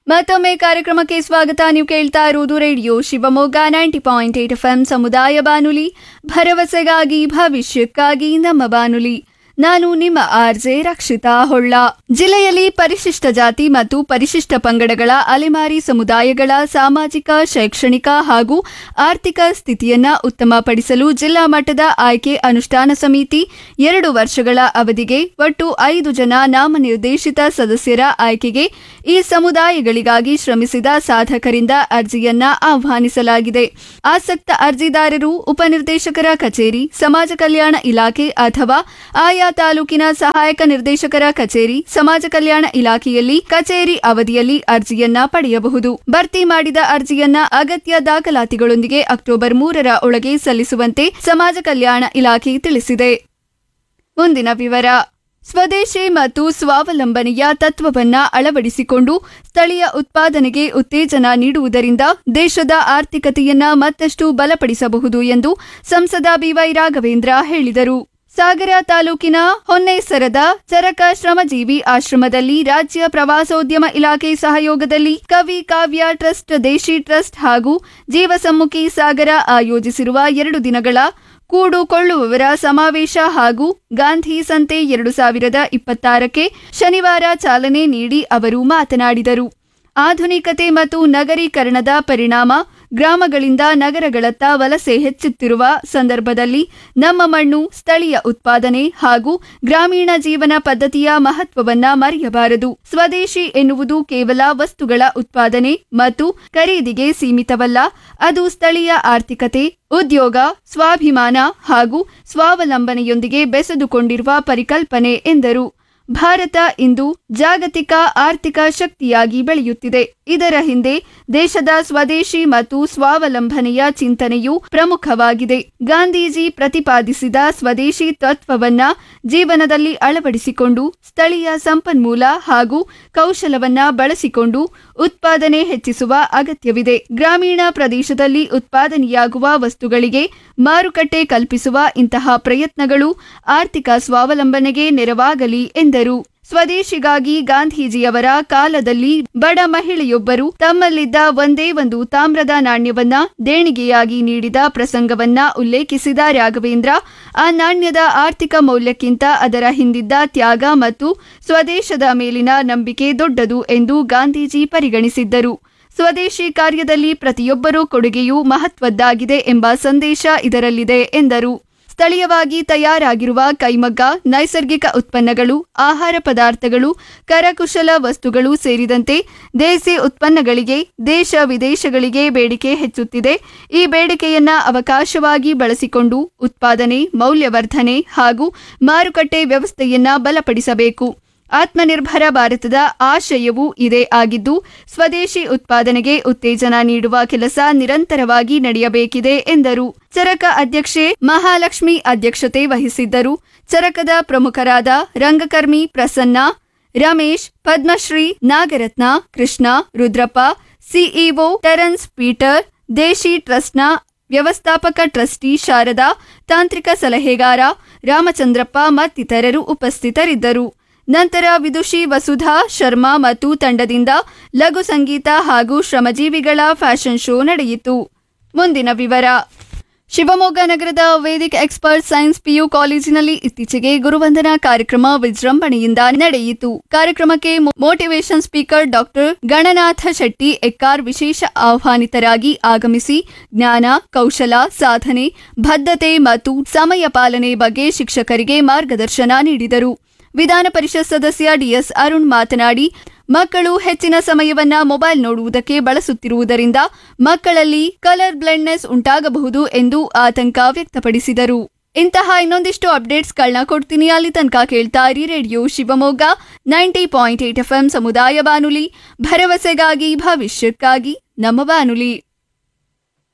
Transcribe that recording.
ಮತ್ತೊಮ್ಮೆ ಕಾರ್ಯಕ್ರಮಕ್ಕೆ ಸ್ವಾಗತ ನೀವು ಕೇಳ್ತಾ ಇರುವುದು radio Shivamogga ninety point eight F ಸಮುದಾಯ ಬಾನುಲಿ ಭರವಸೆಗಾಗಿ ಭವಿಷ್ಯಕ್ಕಾಗಿ ನಮ್ಮ ಬಾನುಲಿ ನಾನು ನಿಮ್ಮ ಆರ್ಜೆ ರಕ್ಷಿತಾ ಹೊಳ್ಳ ಜಿಲ್ಲೆಯಲ್ಲಿ ಪರಿಶಿಷ್ಟ ಜಾತಿ ಮತ್ತು ಪರಿಶಿಷ್ಟ ಪಂಗಡಗಳ ಅಲೆಮಾರಿ ಸಮುದಾಯಗಳ ಸಾಮಾಜಿಕ ಶೈಕ್ಷಣಿಕ ಹಾಗೂ ಆರ್ಥಿಕ ಸ್ಥಿತಿಯನ್ನ ಉತ್ತಮಪಡಿಸಲು ಜಿಲ್ಲಾ ಮಟ್ಟದ ಆಯ್ಕೆ ಅನುಷ್ಠಾನ ಸಮಿತಿ ಎರಡು ವರ್ಷಗಳ ಅವಧಿಗೆ ಒಟ್ಟು ಐದು ಜನ ನಾಮನಿರ್ದೇಶಿತ ಸದಸ್ಯರ ಆಯ್ಕೆಗೆ ಈ ಸಮುದಾಯಗಳಿಗಾಗಿ ಶ್ರಮಿಸಿದ ಸಾಧಕರಿಂದ ಅರ್ಜಿಯನ್ನ ಆಹ್ವಾನಿಸಲಾಗಿದೆ ಆಸಕ್ತ ಅರ್ಜಿದಾರರು ಉಪನಿರ್ದೇಶಕರ ಕಚೇರಿ ಸಮಾಜ ಕಲ್ಯಾಣ ಇಲಾಖೆ ಅಥವಾ ಆಯಾ ತಾಲೂಕಿನ ಸಹಾಯಕ ನಿರ್ದೇಶಕರ ಕಚೇರಿ ಸಮಾಜ ಕಲ್ಯಾಣ ಇಲಾಖೆಯಲ್ಲಿ ಕಚೇರಿ ಅವಧಿಯಲ್ಲಿ ಅರ್ಜಿಯನ್ನ ಪಡೆಯಬಹುದು ಭರ್ತಿ ಮಾಡಿದ ಅರ್ಜಿಯನ್ನ ಅಗತ್ಯ ದಾಖಲಾತಿಗಳೊಂದಿಗೆ ಅಕ್ಟೋಬರ್ ಮೂರರ ಒಳಗೆ ಸಲ್ಲಿಸುವಂತೆ ಸಮಾಜ ಕಲ್ಯಾಣ ಇಲಾಖೆ ತಿಳಿಸಿದೆ ಮುಂದಿನ ವಿವರ ಸ್ವದೇಶಿ ಮತ್ತು ಸ್ವಾವಲಂಬನೆಯ ತತ್ವವನ್ನ ಅಳವಡಿಸಿಕೊಂಡು ಸ್ಥಳೀಯ ಉತ್ಪಾದನೆಗೆ ಉತ್ತೇಜನ ನೀಡುವುದರಿಂದ ದೇಶದ ಆರ್ಥಿಕತೆಯನ್ನ ಮತ್ತಷ್ಟು ಬಲಪಡಿಸಬಹುದು ಎಂದು ಸಂಸದ ಬಿವೈ ರಾಘವೇಂದ್ರ ಹೇಳಿದರು ಸಾಗರ ತಾಲೂಕಿನ ಹೊನ್ನೇಸರದ ಚರಕ ಶ್ರಮಜೀವಿ ಆಶ್ರಮದಲ್ಲಿ ರಾಜ್ಯ ಪ್ರವಾಸೋದ್ಯಮ ಇಲಾಖೆ ಸಹಯೋಗದಲ್ಲಿ ಕವಿ ಕಾವ್ಯ ಟ್ರಸ್ಟ್ ದೇಶಿ ಟ್ರಸ್ಟ್ ಹಾಗೂ ಜೀವಸಮ್ಮುಖಿ ಸಾಗರ ಆಯೋಜಿಸಿರುವ ಎರಡು ದಿನಗಳ ಕೂಡು ಕೊಳ್ಳುವವರ ಸಮಾವೇಶ ಹಾಗೂ ಗಾಂಧಿ ಸಂತೆ ಎರಡು ಸಾವಿರದ ಇಪ್ಪತ್ತಾರಕ್ಕೆ ಶನಿವಾರ ಚಾಲನೆ ನೀಡಿ ಅವರು ಮಾತನಾಡಿದರು ಆಧುನಿಕತೆ ಮತ್ತು ನಗರೀಕರಣದ ಪರಿಣಾಮ ಗ್ರಾಮಗಳಿಂದ ನಗರಗಳತ್ತ ವಲಸೆ ಹೆಚ್ಚುತ್ತಿರುವ ಸಂದರ್ಭದಲ್ಲಿ ನಮ್ಮ ಮಣ್ಣು ಸ್ಥಳೀಯ ಉತ್ಪಾದನೆ ಹಾಗೂ ಗ್ರಾಮೀಣ ಜೀವನ ಪದ್ಧತಿಯ ಮಹತ್ವವನ್ನ ಮರೆಯಬಾರದು ಸ್ವದೇಶಿ ಎನ್ನುವುದು ಕೇವಲ ವಸ್ತುಗಳ ಉತ್ಪಾದನೆ ಮತ್ತು ಖರೀದಿಗೆ ಸೀಮಿತವಲ್ಲ ಅದು ಸ್ಥಳೀಯ ಆರ್ಥಿಕತೆ ಉದ್ಯೋಗ ಸ್ವಾಭಿಮಾನ ಹಾಗೂ ಸ್ವಾವಲಂಬನೆಯೊಂದಿಗೆ ಬೆಸೆದುಕೊಂಡಿರುವ ಪರಿಕಲ್ಪನೆ ಎಂದರು ಭಾರತ ಇಂದು ಜಾಗತಿಕ ಆರ್ಥಿಕ ಶಕ್ತಿಯಾಗಿ ಬೆಳೆಯುತ್ತಿದೆ ಇದರ ಹಿಂದೆ ದೇಶದ ಸ್ವದೇಶಿ ಮತ್ತು ಸ್ವಾವಲಂಬನೆಯ ಚಿಂತನೆಯು ಪ್ರಮುಖವಾಗಿದೆ ಗಾಂಧೀಜಿ ಪ್ರತಿಪಾದಿಸಿದ ಸ್ವದೇಶಿ ತತ್ವವನ್ನ ಜೀವನದಲ್ಲಿ ಅಳವಡಿಸಿಕೊಂಡು ಸ್ಥಳೀಯ ಸಂಪನ್ಮೂಲ ಹಾಗೂ ಕೌಶಲವನ್ನ ಬಳಸಿಕೊಂಡು ಉತ್ಪಾದನೆ ಹೆಚ್ಚಿಸುವ ಅಗತ್ಯವಿದೆ ಗ್ರಾಮೀಣ ಪ್ರದೇಶದಲ್ಲಿ ಉತ್ಪಾದನೆಯಾಗುವ ವಸ್ತುಗಳಿಗೆ ಮಾರುಕಟ್ಟೆ ಕಲ್ಪಿಸುವ ಇಂತಹ ಪ್ರಯತ್ನಗಳು ಆರ್ಥಿಕ ಸ್ವಾವಲಂಬನೆಗೆ ನೆರವಾಗಲಿ ಎಂದರು ಸ್ವದೇಶಿಗಾಗಿ ಗಾಂಧೀಜಿಯವರ ಕಾಲದಲ್ಲಿ ಬಡ ಮಹಿಳೆಯೊಬ್ಬರು ತಮ್ಮಲ್ಲಿದ್ದ ಒಂದೇ ಒಂದು ತಾಮ್ರದ ನಾಣ್ಯವನ್ನ ದೇಣಿಗೆಯಾಗಿ ನೀಡಿದ ಪ್ರಸಂಗವನ್ನ ಉಲ್ಲೇಖಿಸಿದ ರಾಘವೇಂದ್ರ ಆ ನಾಣ್ಯದ ಆರ್ಥಿಕ ಮೌಲ್ಯಕ್ಕಿಂತ ಅದರ ಹಿಂದಿದ್ದ ತ್ಯಾಗ ಮತ್ತು ಸ್ವದೇಶದ ಮೇಲಿನ ನಂಬಿಕೆ ದೊಡ್ಡದು ಎಂದು ಗಾಂಧೀಜಿ ಪರಿಗಣಿಸಿದ್ದರು ಸ್ವದೇಶಿ ಕಾರ್ಯದಲ್ಲಿ ಪ್ರತಿಯೊಬ್ಬರೂ ಕೊಡುಗೆಯೂ ಮಹತ್ವದ್ದಾಗಿದೆ ಎಂಬ ಸಂದೇಶ ಇದರಲ್ಲಿದೆ ಎಂದರು ಸ್ಥಳೀಯವಾಗಿ ತಯಾರಾಗಿರುವ ಕೈಮಗ್ಗ ನೈಸರ್ಗಿಕ ಉತ್ಪನ್ನಗಳು ಆಹಾರ ಪದಾರ್ಥಗಳು ಕರಕುಶಲ ವಸ್ತುಗಳು ಸೇರಿದಂತೆ ದೇಸಿ ಉತ್ಪನ್ನಗಳಿಗೆ ದೇಶ ವಿದೇಶಗಳಿಗೆ ಬೇಡಿಕೆ ಹೆಚ್ಚುತ್ತಿದೆ ಈ ಬೇಡಿಕೆಯನ್ನ ಅವಕಾಶವಾಗಿ ಬಳಸಿಕೊಂಡು ಉತ್ಪಾದನೆ ಮೌಲ್ಯವರ್ಧನೆ ಹಾಗೂ ಮಾರುಕಟ್ಟೆ ವ್ಯವಸ್ಥೆಯನ್ನ ಬಲಪಡಿಸಬೇಕು ಆತ್ಮನಿರ್ಭರ ಭಾರತದ ಆಶಯವೂ ಇದೇ ಆಗಿದ್ದು ಸ್ವದೇಶಿ ಉತ್ಪಾದನೆಗೆ ಉತ್ತೇಜನ ನೀಡುವ ಕೆಲಸ ನಿರಂತರವಾಗಿ ನಡೆಯಬೇಕಿದೆ ಎಂದರು ಚರಕ ಅಧ್ಯಕ್ಷೆ ಮಹಾಲಕ್ಷ್ಮಿ ಅಧ್ಯಕ್ಷತೆ ವಹಿಸಿದ್ದರು ಚರಕದ ಪ್ರಮುಖರಾದ ರಂಗಕರ್ಮಿ Prasanna Ramesh Padmashri Nagaratna Krishna Rudrappa CEO Terence Peter Deshi ಟ್ರಸ್ಟ್ನ ವ್ಯವಸ್ಥಾಪಕ ಟ್ರಸ್ಟಿ ಶಾರದಾ ತಾಂತ್ರಿಕ ಸಲಹೆಗಾರ ರಾಮಚಂದ್ರಪ್ಪ ಮತ್ತಿತರರು ಉಪಸ್ಥಿತರಿದ್ದರು ನಂತರ ವಿದುಷಿ ವಸುಧಾ ಶರ್ಮಾ ಮತ್ತು ತಂಡದಿಂದ ಲಘು ಸಂಗೀತ ಹಾಗೂ ಶ್ರಮಜೀವಿಗಳ ಫ್ಯಾಷನ್ ಶೋ ನಡೆಯಿತು ಮುಂದಿನ ವಿವರ ಶಿವಮೊಗ್ಗ ನಗರದ ವೇದಿಕ್ ಎಕ್ಸ್ಪರ್ಟ್ ಸೈನ್ಸ್ ಪಿಯು ಕಾಲೇಜಿನಲ್ಲಿ ಇತ್ತೀಚೆಗೆ ಗುರುವಂದನಾ ಕಾರ್ಯಕ್ರಮ ವಿಜೃಂಭಣೆಯಿಂದ ನಡೆಯಿತು ಕಾರ್ಯಕ್ರಮಕ್ಕೆ motivation speaker doctor Gananatha Shetty Ekkar ವಿಶೇಷ ಆಹ್ವಾನಿತರಾಗಿ ಆಗಮಿಸಿ ಜ್ಞಾನ ಕೌಶಲ ಸಾಧನೆ ಬದ್ಧತೆ ಮತ್ತು ಸಮಯ ಪಾಲನೆ ಬಗ್ಗೆ ಶಿಕ್ಷಕರಿಗೆ ಮಾರ್ಗದರ್ಶನ ನೀಡಿದರು ವಿಧಾನ ಪರಿಷತ್ ಸದಸ್ಯ ಡಿಎಸ್ ಅರುಣ್ ಮಾತನಾಡಿ ಮಕ್ಕಳು ಹೆಚ್ಚಿನ ಸಮಯವನ್ನ ಮೊಬೈಲ್ ನೋಡುವುದಕ್ಕೆ ಬಳಸುತ್ತಿರುವುದರಿಂದ ಮಕ್ಕಳಲ್ಲಿ ಕಲರ್ ಬ್ಲೈಂಡ್ನೆಸ್ ಉಂಟಾಗಬಹುದು ಎಂದು ಆತಂಕ ವ್ಯಕ್ತಪಡಿಸಿದರು ಇಂತಹ ಇನ್ನೊಂದಿಷ್ಟು ಅಪ್ಡೇಟ್ಸ್ಗಳನ್ನ ಕೊಡ್ತೀನಿ ಅಲ್ಲಿ ತನಕ ಕೇಳ್ತಾ ಇರಿ radio Shivamogga ninety point eight F ಸಮುದಾಯ ಬಾನುಲಿ ಭರವಸೆಗಾಗಿ ಭವಿಷ್ಯಕ್ಕಾಗಿ ನಮ್ಮ ಬಾನುಲಿ